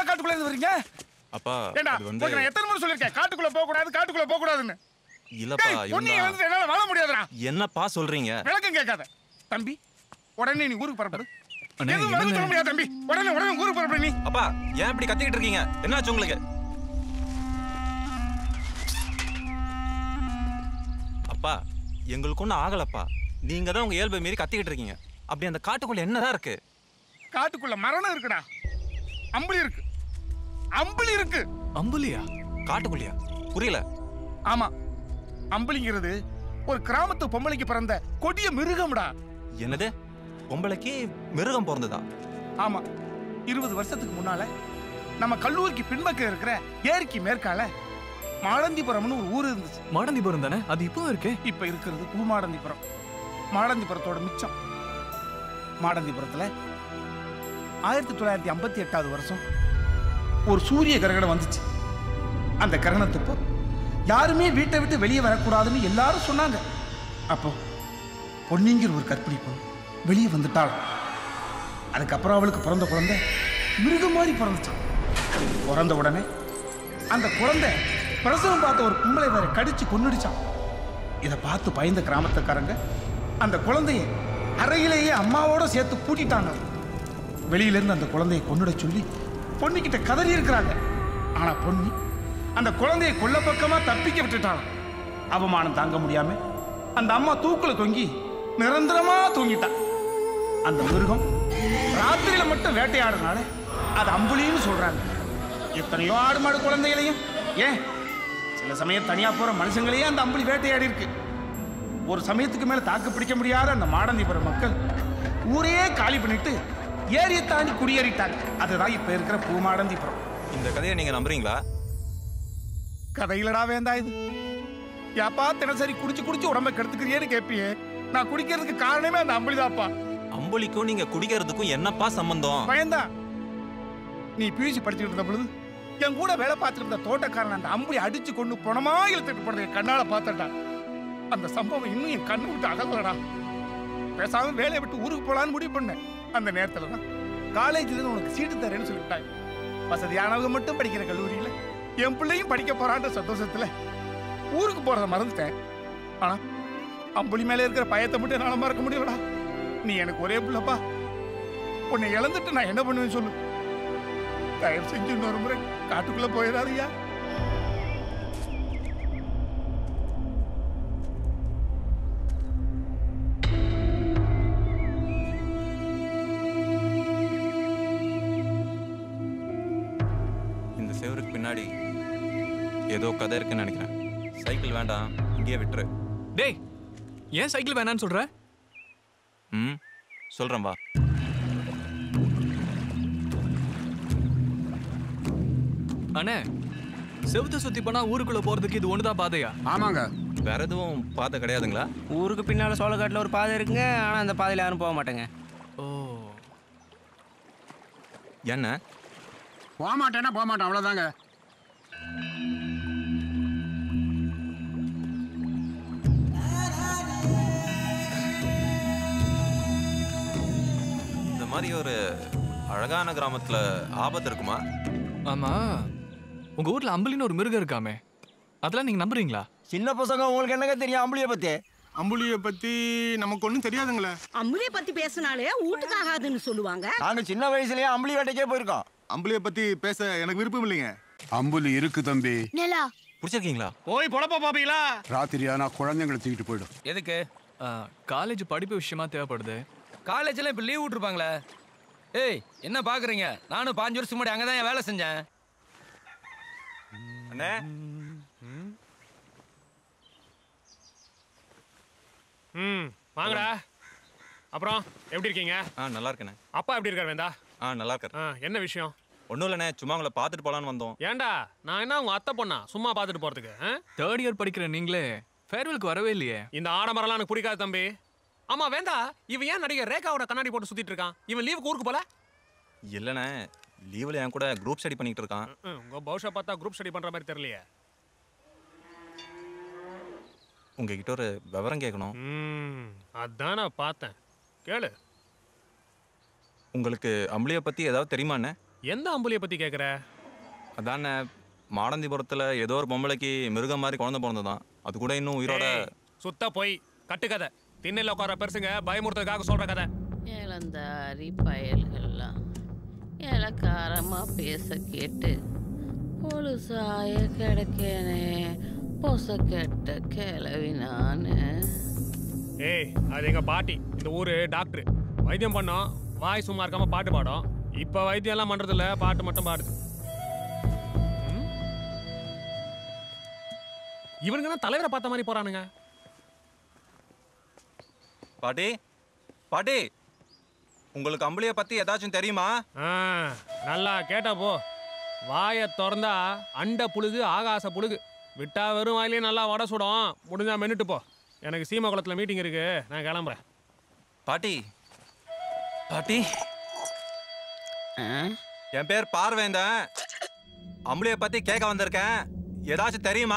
தெரியாம காட்டுக்குள்ள இருந்து வர்றீங்க அப்பா ஏண்டா அது வந்து உங்களுக்கு நான் எத்தனை முறை சொல்லிருக்கேன் காட்டுக்குள்ள போக கூடாது காட்டுக்குள்ள போக கூடாதுன்னு இல்லப்பா டேய், பொண்ணியை இவன் வந்து என்னால வாழ முடியாதுடா என்னப்பா சொல்றீங்க விளக்கம் கேட்காத தம்பி உடனே நீ ஊருக்கு புறப்படு அண்ணே, எதுவும் விளக்கம் என்னண்ணே? சொல்ல முடியாது தம்பி உடனே உடனே ஊருக்கு புறப்படு நீ அப்பா ஏன் இப்படி கத்திக்கிட்டு இருக்கீங்க என்னாச்சு உங்களுக்கு அப்பா எங்களுக்கு ஒன்றும் ஆகலப்பா நீங்க தான் உங்க இயல்பை மீறி கத்திக்கிட்டு இருக்கீங்க அப்படி அந்த காட்டுக்குள்ள என்னதான் இருக்கு காட்டுக்குள்ள மரணம் இருக்குடா அம்புலி இருக்கு அம்புலி இருக்கு அம்புலியா காட்டுக்குள்ளியா புரியல ஆமா அம்புலிங்கிறது ஒரு கிராமத்து பொம்பளைக்கு பிறந்த கொடிய மிருகம்டா என்னது பொம்பளைக்கு மிருகம் பிறந்ததா ஆமா இருபது வருஷத்துக்கு முன்னால நம்ம கல்லூரிக்கு பின்பக்கம் இருக்கிற ஏரிக்கு மேற்கால மாடந்திபுரம்னு ஒரு ஊர் இருந்துச்சு மாடந்திபுரம் தானே அது இப்போ இருக்கே இப்ப இருக்கிறது பூமாடந்திபுரம் மாடந்திபுரத்தோட மிச்சம் மாடந்திபுரத்துல ஆயிரத்தி தொள்ளாயிரத்தி ஐம்பத்தி எட்டாவது வருஷம் ஒரு சூரிய கிரகணம் வந்துச்சு அந்த கிரகணத்தப்போ யாருமே வீட்டை விட்டு வெளியே வரக்கூடாதுன்னு எல்லாரும் சொன்னாங்க அப்போ பொன்னிங்கிற ஒரு கற்பிணி பொண்ணு வெளியே வந்துட்டாள் அதுக்கப்புறம் அவளுக்கு பிறந்த குழந்தை மிருகம் மாதிரி பிறந்துச்சான் பிறந்த உடனே அந்த குழந்தை பிரசவம் பார்த்த ஒரு கும்பலை வேற கடிச்சு கொன்னுடுச்சான் இதை பார்த்து பயந்த கிராமத்துக்காரங்க அந்த குழந்தைய அறையிலேயே அம்மாவோட சேர்த்து பூட்டிட்டாங்க வெளியில இருந்து அந்த குழந்தையை கொன்னுட சொல்லி பொண்ணுகிட்ட கதறி இருக்கிறாங்க ஆனா பொன்னி அந்த குழந்தையை கொல்ல பக்கமா தப்பிக்க விட்டுட்டான் அவமானம் தாங்க முடியாம அந்த அம்மா தூக்குல தொங்கி நிரந்தரமா தூங்கிட்டான் அந்த மிருகம் ராத்திரியில மட்டும் வேட்டையாடுறதுனால அது அம்புலின்னு சொல்றாங்க எத்தனையோ ஆடு மாடு குழந்தைகளையும் ஏன் சில சமயம் தனியா போற மனுஷங்களையே அந்த அம்புலி வேட்டையாடி இருக்கு ஒரு சமயத்துக்கு மேல தாக்கு பிடிக்க முடியாத அந்த மாடந்திபுரம் மக்கள் ஊரையே காலி பண்ணிட்டு ஏரியை தாண்டி குடியேறிட்டாங்க அதுதான் இப்ப இருக்கிற பூமாடந்திபுரம் இந்த கதையை நீங்க நம்புறீங்களா கதையிலடா வேந்தா இது ஏப்பா தினசரி குடிச்சு குடிச்சு உடம்ப கெடுத்துக்கிறியேன்னு கேப்பியே நான் குடிக்கிறதுக்கு காரணமே அந்த அம்புலிதாப்பா அம்புலிக்கும் நீங்க குடிக்கிறதுக்கும் என்னப்பா சம்பந்தம் பயந்தா நீ பியூசி படிச்சுட்டு இருந்த பொழுது என் கூட வேலை பார்த்துட்டு இருந்த தோட்டக்காரன் அந்த அம்புலி அடிச்சு கொண்டு பணமா இழுத்துட்டு போனதை என் கண்ணால பார்த்தடா அந்த சம்பவம் இன்னும் என் கண்ணு விட்டு அகலடா பேசாம வேலையை விட்டு ஊருக்கு போலான்னு முடிவு பண்ணேன் அந்த நேரத்துல தான் காலேஜ்ல இருந்து உனக்கு சீட்டு தரேன்னு சொல்லிட்டாங்க வசதியானவங்க மட்டும் படிக்கிற கல்லூரியில என் பிள்ளையும் படிக்க போறான்ற சந்தோஷத்துல ஊருக்கு போறத மறந்துட்டேன் ஆனா அம்புலி மேல இருக்கிற பயத்தை மட்டும் என்னால மறக்க முடியலடா நீ எனக்கு ஒரே பிள்ளைப்பா உன்னை இழந்துட்டு நான் என்ன பண்ணுவேன்னு சொல்லு தயவு செஞ்சு இன்னொரு முறை காட்டுக்குள்ள போயிடாதீயா இந்த செவருக்கு பின்னாடி ஏதோ கதை இருக்குன்னு நினைக்கிறேன் சைக்கிள் வேண்டாம் இங்கேயே விட்டுரு டேய் ஏன் சைக்கிள் வேணான்னு சொல்ற ம் சொல்றேன் வா அண்ணே செவுத்த சுத்தி போனா ஊருக்குள்ள போறதுக்கு இது ஒண்ணுதான் பாதையா ஆமாங்க வேற எதுவும் பாதை கிடையாதுங்களா ஊருக்கு பின்னால சோளக்காட்டில் ஒரு பாதை இருக்குங்க ஆனா அந்த பாதையில யாரும் போக மாட்டேங்க ஓ என்ன போக மாட்டேன்னா போக மாட்டேன் அவ்வளோதாங்க இந்த மாதிரி ஒரு அழகான கிராமத்துல ஆபத்து இருக்குமா ஆமா உங்க ஊர்ல அம்பலின்னு ஒரு மிருகம் இருக்காமே அதெல்லாம் நீங்க நம்புறீங்களா சின்ன பசங்க உங்களுக்கு என்னங்க தெரியும் அம்புலிய பத்தி அம்புலிய பத்தி நமக்கு ஒன்றும் தெரியாதுங்களே அம்புலிய பத்தி பேசினாலே வீட்டுக்கு ஆகாதுன்னு சொல்லுவாங்க நாங்க சின்ன வயசுலயே அம்புலி வேட்டைக்கே போயிருக்கோம் அம்புலிய பத்தி பேச எனக்கு விருப்பம் இல்லைங்க அம்புலி இருக்கு தம்பி நிலா பிடிச்சிருக்கீங்களா போய் பொழப்ப பாப்பீங்களா ராத்திரி ஆனா குழந்தைங்களை தூக்கிட்டு போயிடும் எதுக்கு காலேஜ் படிப்பு விஷயமா தேவைப்படுது காலேஜ்ல இப்ப லீவ் விட்டுருப்பாங்களே ஏய் என்ன பாக்குறீங்க நானும் பாஞ்சு வருஷம் முன்னாடி அங்கதான் என் வேலை செஞ்சேன் அண்ணே ம் வாங்கடா அப்புறம் எப்படி இருக்கீங்க ஆ நல்லா இருக்கேண்ணே அப்பா எப்படி இருக்காரு வேந்தா ஆ நல்லா இருக்காரு ஆ என்ன விஷயம் ஒன்றும் இல்லைண்ணே சும்மா உங்களை பார்த்துட்டு போலான்னு வந்தோம் ஏன்டா நான் என்ன உங்க அத்தை பொண்ணா சும்மா பார்த்துட்டு போறதுக்கு ஆ? தேர்ட் இயர் படிக்கிற நீங்களே ஃபேர்வெலுக்கு வரவே இல்லையே இந்த ஆடம்பரம்லாம் எனக்கு பிடிக்காது தம்பி ஆமா வேந்தா இவன் ஏன் நடிகர் ரேகாவோட கண்ணாடி போட்டு சுத்திட்டு இருக்கான் இவன் லீவுக்கு ஊருக்கு போல இல்லைண்ணே லீவில் என் கூட குரூப் ஸ்டடி பண்ணிக்கிட்டு இருக்கான் ம், உங்க பௌஷா பார்த்தா குரூப் ஸ்டடி பண்ற மாதிரி தெரியலையே உங்ககிட்ட ஒரு விவரம் கேட்கணும் ம் அதான் நான் பார்த்தேன் கேளு உங்களுக்கு அம்பளியை பற்றி ஏதாவது தெரியுமாண்ணே எந்த அம்புலியை பத்தி கேக்குற அதானே மாடந்திபுரத்தில் ஏதோ ஒரு பொம்பளைக்கு மிருகம் மாதிரி குழந்தை பிறந்ததான் அது கூட இன்னும் உயிரோட ஏய், சுத்த போய் கட்டுக்கதை திண்ணையில் உட்கார பெருசுங்க பயமுறுத்ததுக்காக சொல்ற கதை இளந்தாரி பயல்கள்லாம் இலக்காரமா பேச கேட்டு பொழுசாய கிடக்கேனே பொச கெட்ட கிளவி நானு ஏய் அது எங்க பாட்டி இந்த ஊரு டாக்டர் வைத்தியம் பண்ணோம் வாய் சும்மா இருக்காம பாட்டு பாடும் இப்ப வைத்தியம் எல்லாம் பண்றது இல்ல பாட்டு மட்டும் பாடுது ம்? இவனுங்க தான் தலைவரை பார்த்த மாதிரி போறானுங்க பாட்டி பாட்டி உங்களுக்கு அம்புலியை பற்றி ஏதாச்சும் தெரியுமா ஆ, நல்லா கேட்டா போ வாயை திறந்தா அண்ட புழுகு ஆகாச புழுகு விட்டா வெறும் வாயிலே நல்லா வடை சுடும் முடிஞ்சா மென்னுட்டு போ எனக்கு சீம குளத்துல மீட்டிங் இருக்கு நான் கிளம்புறேன் பாட்டி பாட்டி ஆ? என் பேர் பார்வேந்தன் அம்புலியை பற்றி கேட்க வந்திருக்கேன் ஏதாச்சும் தெரியுமா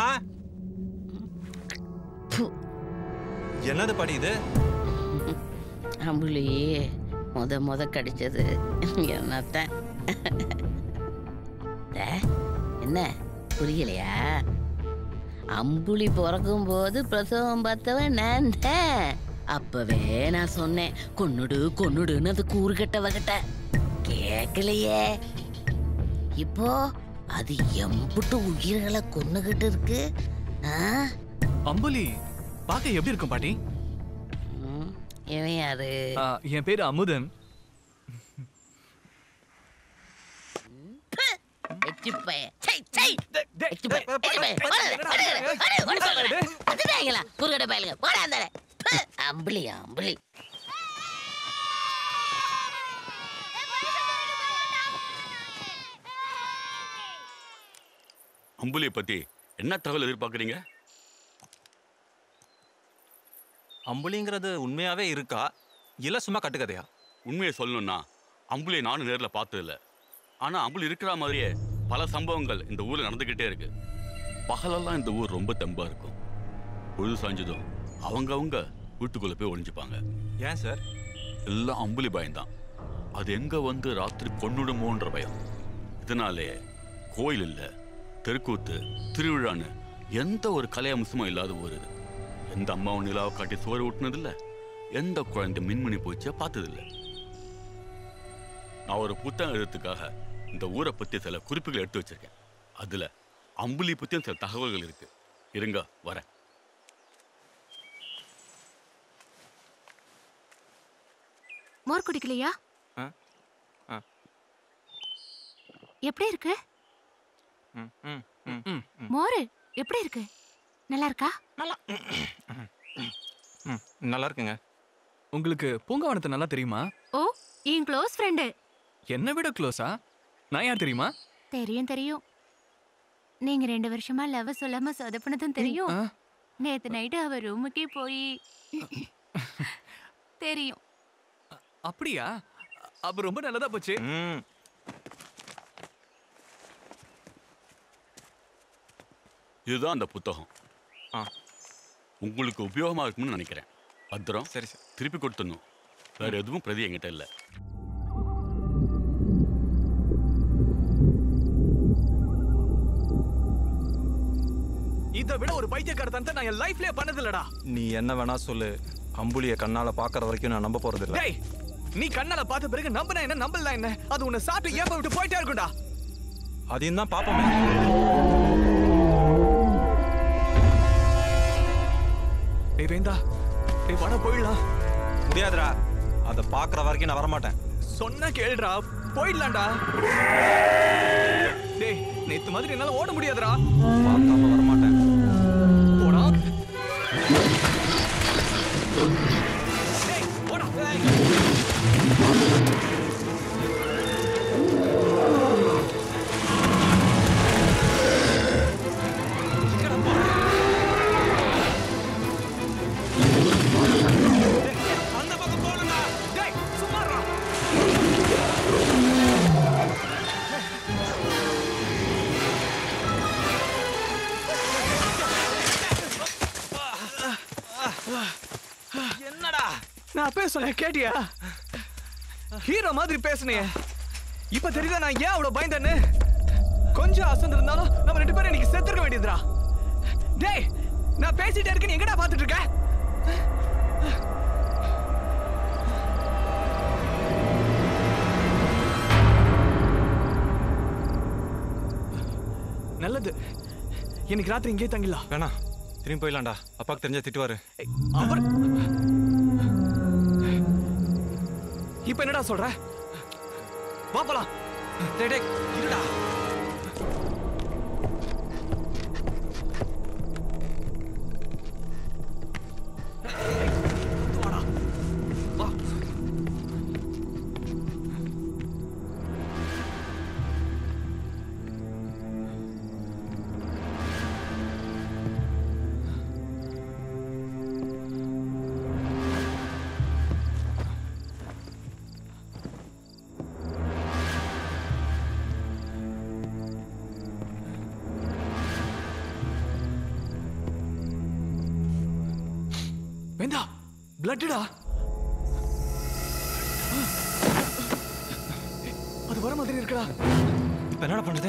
ப்பு. என்னது பாட்டி இது அம்புலி முத முத கடிச்சது என்னத்தான் டே, என்ன புரியலையா அம்புலி பிறக்கும் போது பிரசவம் பார்த்தவன் நான் தான் அப்பவே நான் சொன்னேன் கொன்னுடு கொன்னுடுன்னு அது கூறுகட்டவகிட்ட கேட்கலையே இப்போ அது எம்புட்டு உயிர்களை கொன்னுகிட்டு இருக்கு ஆ அம்புலி பார்க்க எப்படி இருக்கும் பாட்டி ம், இவன் யாரு ஆ, என் பேரு அமுதன் எச்சி பையன். சை, சை. எச்சி பையன். எச்சி பையன். போடா, போடா, போடா, போடா, போடா. வந்துட்டாங்களா? குறுக்கடை பயலுங்க. போடா அந்தால. ப்பு, அம்புலி அம்புலி அம்புலியை பத்தி என்ன தகவல் எதிர்பார்க்குறீங்க அம்புலிங்கிறது உண்மையாவே இருக்கா இல்ல சும்மா கட்டுக்கதையா உண்மையை சொல்லணும்னா அம்புலியை நானும் நேரில் பார்த்ததில்ல ஆனால் அம்புலி இருக்கிற மாதிரியே பல சம்பவங்கள் இந்த ஊரில் நடந்துக்கிட்டே இருக்கு பகலெல்லாம் இந்த ஊர் ரொம்ப தெம்பா இருக்கும் பொழுது சாஞ்சதும் அவங்கவங்க வீட்டுக்குள்ளே போய் ஒளிஞ்சுப்பாங்க ஏன் சார் எல்லாம் அம்புலி பயம்தான் அது எங்க வந்து ராத்திரி கொன்னுடுமோன்ற பயம் இதனாலே கோயில் இல்ல தெருக்கூத்து திருவிழான்னு எந்த ஒரு கலை அம்சமும் இல்லாத ஊர் இது எந்த அம்மாவும் நிலாவை காட்டி சோறு ஊட்டினதில்ல எந்த குழந்தை மின்மணி பூச்சியை பார்த்ததில்ல நான் ஒரு புத்தகம் எழுதுறதுக்காக இந்த ஊரை பத்தி சில குறிப்புகள் எடுத்து வச்சிருக்கேன் அதுல அம்புலி பத்தியும் சில தகவல்கள் இருக்கு இருங்க வரேன் மோர் குடிக்கலையா ஆ? ஆ. எப்படி இருக்கு ம், ம், ம், ம். மோரு எப்படி இருக்கு நல்லா இருக்கா ம், நல்லா இருக்குங்க உங்களுக்கு பூங்காவனத்தை நல்லா தெரியுமா ஓ என் க்ளோஸ் ஃப்ரெண்டு என்னை விட க்ளோஸா நான் யார் தெரியுமா தெரியும் தெரியும் நீங்க ரெண்டு வருஷமா லவ் சொல்லாம சொதப்புனதும் தெரியும் ஆ, நேத்து நைட்டு அவ ரூமுக்கே போய் தெரியும் அப்படியா அப்ப ரொம்ப நல்லதா போச்சு ம் இதுதான் அந்த புத்தகம் ஆ உங்களுக்கு உபயோகமா இருக்கும்னு நினைக்கிறேன் பத்திரம் சரி சார் திருப்பி கொடுத்துடணும் வேற எதுவும் பிரதி என்கிட்ட இல்லை இதை விட ஒரு பைத்தியக்காரத்தனத்தை நான் என் லைஃப்லயே பண்ணதில்லடா நீ என்ன வேணா சொல்லு அம்புலியை கண்ணால பாக்குற வரைக்கும் நான் நம்ப போறது இல்ல டேய் நீ கண்ணால பார்த்த பிறகு நம்பினா என்ன நம்பலனா என்ன அது உன்னை சாப்பிட்டு ஏப்ப விட்டு போயிட்டே இருக்கும்டா அதையும் தான் பாப்போமே டேய் வேந்தா டேய் வட போயிடலாம் முடியாதுடா அதை பாக்குற வரைக்கும் நான் வரமாட்டேன் சொன்னா கேளுடா போயிடலாம்டா டேய் நேத்து மாதிரி என்னால ஓட முடியாதுடா பார்க்காம வரமாட்டேன் போடா டேய் போடா அந்த பக்கம் போகணும்டா டேய் சும்மா இருடா. என்னடா நான் பேசல கேட்டியா ஹீரோ மாதிரி பேசுனியே இப்ப தெரியுதா நான் ஏன் அவ்வளவு பயந்தேன்னு கொஞ்சம் அசந்து இருந்தாலும் நம்ம ரெண்டு பேரும் இன்னைக்கு செத்துருக்க வேண்டியதுடா டேய் நான் பேசிட்டே இருக்கேன் நீ எங்கடா பாத்துட்டு இருக்க நல்லது இன்னைக்கு ராத்திரி இங்கே தங்கிடலாம் வேணாம் திரும்பி போயிடலாம்டா அப்பாவுக்கு தெரிஞ்சா திட்டுவாரு அவர் இப்ப என்னடா சொல்ற வா போலாம் டேய் டேய் இருடா வேண்டா பிளட்டடா அது வர மாதிரி இருக்குடா இப்ப என்னடா பண்றது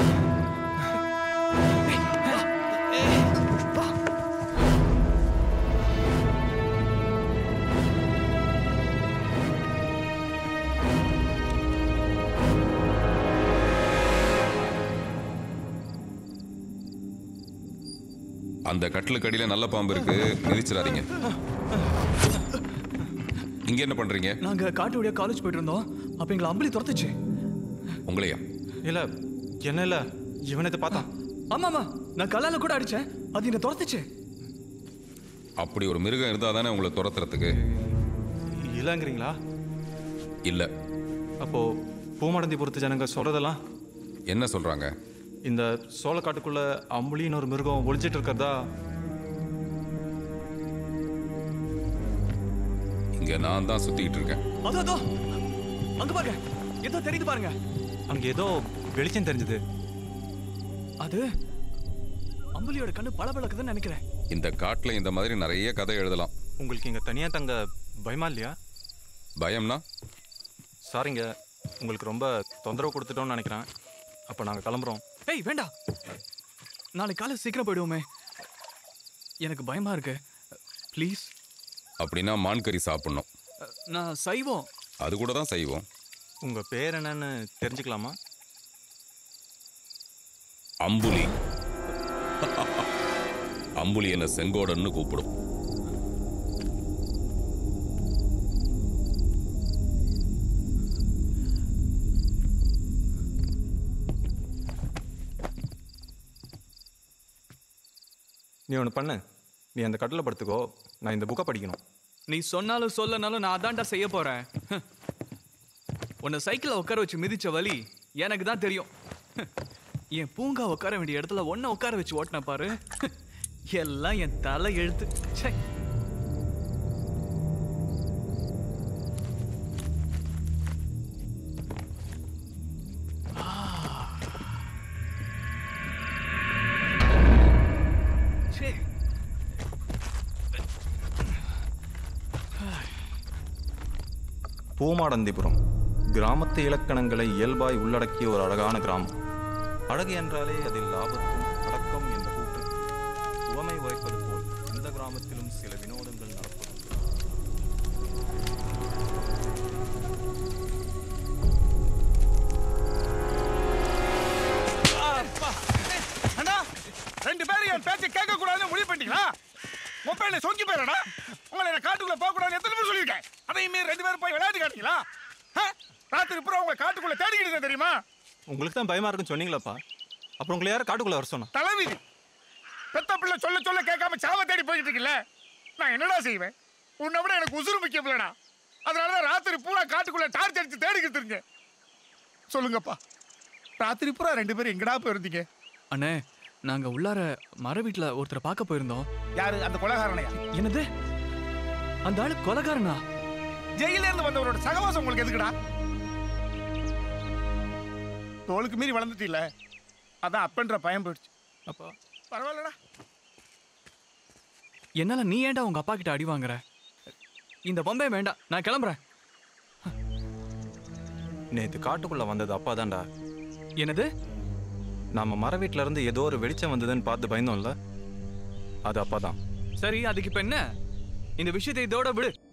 அந்த கட்டிலுக்கு அடியில நல்ல பாம்பு இருக்கு மிதிச்சிடாதீங்க இங்க என்ன பண்றீங்க நாங்க காட்டு வழியா காலேஜ் போயிட்டு இருந்தோம் அப்ப எங்களை அம்பளி துரத்துச்சு உங்களையா இல்ல என்ன இல்ல இவனத்தை பார்த்தான் ஆமா ஆமா நான் கல்லால கூட அடிச்சேன் அது என்ன துரத்துச்சு அப்படி ஒரு மிருகம் இருந்தா தானே உங்களை துரத்துறதுக்கு இல்லைங்கிறீங்களா இல்ல அப்போ பூமடந்தி பொறுத்த ஜனங்க சொல்றதெல்லாம் என்ன சொல்றாங்க இந்த சோளக்காட்டுக்குள்ள அம்புலின்னு ஒரு மிருகம் ஒளிஞ்சிட்டு இருக்கிறதா இங்க நான் தான் சுத்திக்கிட்டு இருக்கேன் அதோ அதோ அங்க பாருங்க ஏதோ தெரியுது பாருங்க அங்க ஏதோ வெளிச்சம் தெரிஞ்சது அது அம்புலியோட கண்ணு பளபளக்குதுன்னு நினைக்கிறேன் இந்த காட்டுல இந்த மாதிரி நிறைய கதை எழுதலாம் உங்களுக்கு இங்க தனியா தங்க பயமா இல்லையா பயம்னா சாரிங்க உங்களுக்கு ரொம்ப தொந்தரவு கொடுத்துட்டோம்னு நினைக்கிறேன் அப்போ நாங்கள் கிளம்புறோம் ஏய் வேண்டாம் நாளைக்கு காலை சீக்கிரம் போயிடுவோமே எனக்கு பயமா இருக்கு ப்ளீஸ் அப்படின்னா மான் கறி சாப்பிடணும் நான் சைவம் அது கூட தான் செய்வோம் உங்க பேர் என்னன்னு தெரிஞ்சுக்கலாமா அம்புலி அம்புலி என்ன செங்கோடன்னு கூப்பிடும் நீ ஒன்று பண்ணு நீ அந்த கட்டில் படுத்துக்கோ நான் இந்த புக்கை படிக்கணும் நீ சொன்னாலும் சொல்லனாலும் நான் அதான்டா செய்ய போறேன் ஹ். உன்னை சைக்கிளில் உட்கார வச்சு மிதிச்ச வலி எனக்கு தான் தெரியும் ஹ். என் பூங்கா உட்கார வேண்டிய இடத்துல ஒன்றை உட்கார வச்சு ஓட்டின பாரு ஹ். எல்லாம் என் தலை எழுத்து ச்சே ச்சே பூமாடந்திபுரம் கிராமத்து இலக்கணங்களை இயல்பாய் உள்ளடக்கிய ஒரு அழகான கிராமம் அழகு என்றாலே அதில் லாபத்தும் அடக்கம் என்ற கூற்று உவமை உரைப்பது போல் இந்த கிராமத்திலும் சில வினோதங்கள் நடப்பது அண்ணா ரெண்டு பேரும் என் பேச்சை கேட்க கூடாதுன்னு முடிவு பண்ணிட்டீங்களா மொபைல சொங்கி போயிடா உங்களை நான் காட்டுக்குள்ள போக கூடாதுன்னு எத்தனை பேர் சொல்லியிருக்கேன் அதையும் மீறி ரெண்டு பேரும் போய் விளையாட்டு காட்டீங்களா ஆ? ராத்திரி பூரா உங்களை காட்டுக்குள்ள தேடிக்கிட்டு இருந்தேன் தெரியுமா உங்களுக்கு தான் பயமா இருக்குன்னு சொன்னீங்களாப்பா அப்புறம் உங்களை யாரும் காட்டுக்குள்ள வர சொன்னா தலைவிதி பெத்த பிள்ளை சொல்ல சொல்ல கேட்காம சாவ தேடி போய்கிட்டு இருக்கல நான் என்னடா செய்வேன் உன்னை விட எனக்கு உசுறு முக்கியம் இல்லடா அதனால தான் ராத்திரி பூரா காட்டுக்குள்ள டார்ச் அடிச்சு தேடிக்கிட்டு இருங்க சொல்லுங்கப்பா ராத்திரி பூரா ரெண்டு பேரும் எங்கடா போயிருந்தீங்க அண்ணே நாங்க உள்ளார மர வீட்டுல ஒருத்தரை பார்க்க போயிருந்தோம் யாரு அந்த கொலகாரனையா என்னது அந்த ஆளு கொலகாரனா ஜெயில இருந்து வந்தவரோட சகவாசம் உங்களுக்கு எதுக்குடா தோளுக்கு மீறி வளர்ந்துட்டீல அதான் அப்பன்ற பயம் போயிடுச்சு அப்பா பரவாயில்லடா என்னால நீ ஏன்டா உங்க அப்பா கிட்ட அடி வாங்குற இந்த பொம்பை வேண்டாம் நான் கிளம்புறேன் நேத்து காட்டுக்குள்ள வந்தது அப்பா தான்டா என்னது நாம மர வீட்ல இருந்து ஏதோ ஒரு வெளிச்சம் வந்ததுன்னு பார்த்து பயந்தோம்ல அது அப்பா தான் சரி அதுக்கு இப்ப என்ன இந்த விஷயத்தை இதோட விடு